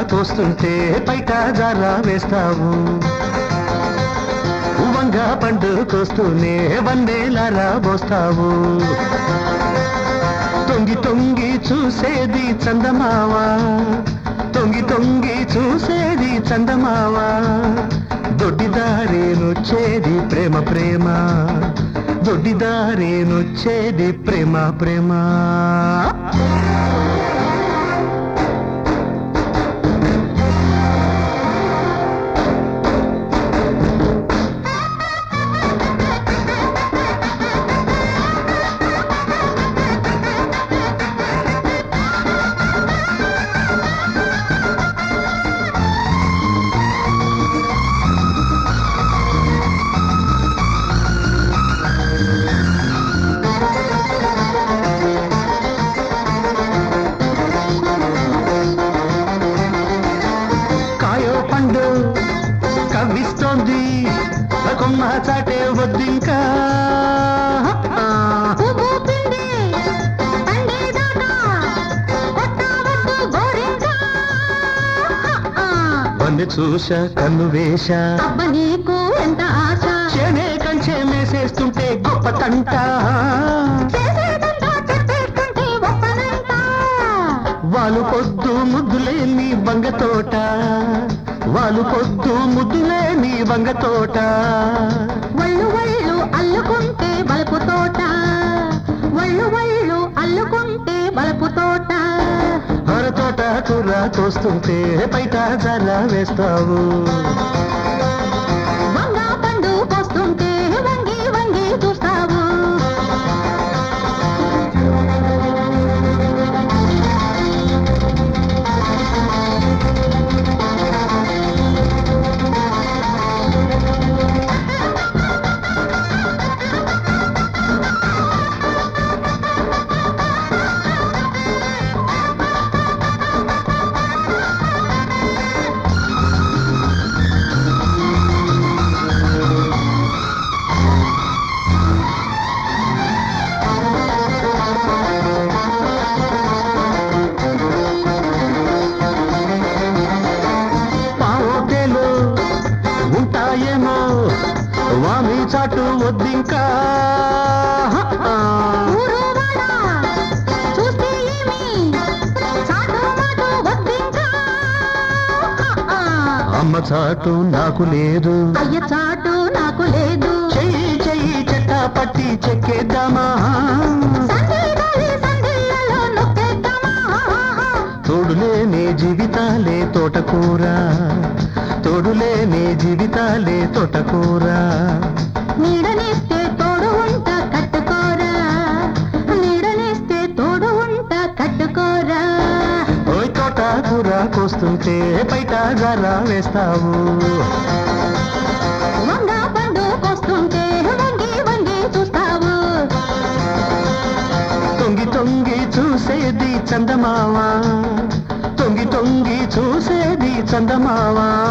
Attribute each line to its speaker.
Speaker 1: కోస్తుంటే బయట జారా వేస్తావు వంగ పండు కోస్తూనే వన్నేలారా పోస్తావు తొంగి తొంగి చూసేది చందమావా తొంగి తొంగి చూసేది చందమావా దొడ్డిదారేనొచ్చేది ప్రేమ ప్రేమ దొడ్డిదారేనొచ్చేది ప్రేమ ప్రేమ కాయో పండు కవ్విస్తోంది కొమ్మ చాటే వద్దింకా
Speaker 2: పువ్వు పిండి పండేదాకా కొట్టవద్దు గోరింకా
Speaker 1: వన్నె చూస కన్ను వేష
Speaker 2: అబ్బ నీకు ఎంత ఆశ
Speaker 1: చేనే కంచె మేసేస్తుంటే గొప్ప తంట
Speaker 2: చేసేదంతా చెప్పేస్తుంటే ఒప్పనంట
Speaker 1: వాళ్ళు పొద్దు ముద్దులేని వంగ తోట వాళ్ళు పొద్దు ముద్దులేని వంగ తోట
Speaker 2: ఒళ్ళు ఒళ్ళు అల్లుకుంటే బలుపు తోట ఒళ్ళు ఒళ్ళు అల్లుకుంటే బలుపు తోట
Speaker 1: హర తోట కూర కోస్తుంటే బయట జర వేస్తావు
Speaker 2: వంగ పండు కోస్తుంటే వంగి వంగి చూస్తావు
Speaker 1: పావుతేలు ఉంటాయేమో వామి చాటు వద్దింకా
Speaker 2: ఊరు వాడ చూస్తే ఏమి చాటు మాటు వద్దింకా
Speaker 1: అమ్మ చాటు నాకు లేదు
Speaker 2: అయ్య చాటు నాకు లేదు
Speaker 1: చెయ్యి చెయ్యి చెట్ట పట్టి చెక్కేద్దామా
Speaker 2: సందేదాలి సందేలలో నొక్కేద్దామా
Speaker 1: తోడులేని జీవితాలే తోటకూర తోడులేని జీవితాలే తోటకూర
Speaker 2: నీడనేస్తే తోడు ఉంట కట్టుకోరా నీడనేస్తే తోడు ఉంట కట్టుకోరా
Speaker 1: ఓయ్ తోటకూర కోస్తుంటే బయట జరా వేస్తావు
Speaker 2: వంగ పండు కోస్తుంటే వంగి వంగి చూస్తావు
Speaker 1: తొంగి తొంగి చూసేది చందమావా తొంగి తొంగి చూసేది చందమావా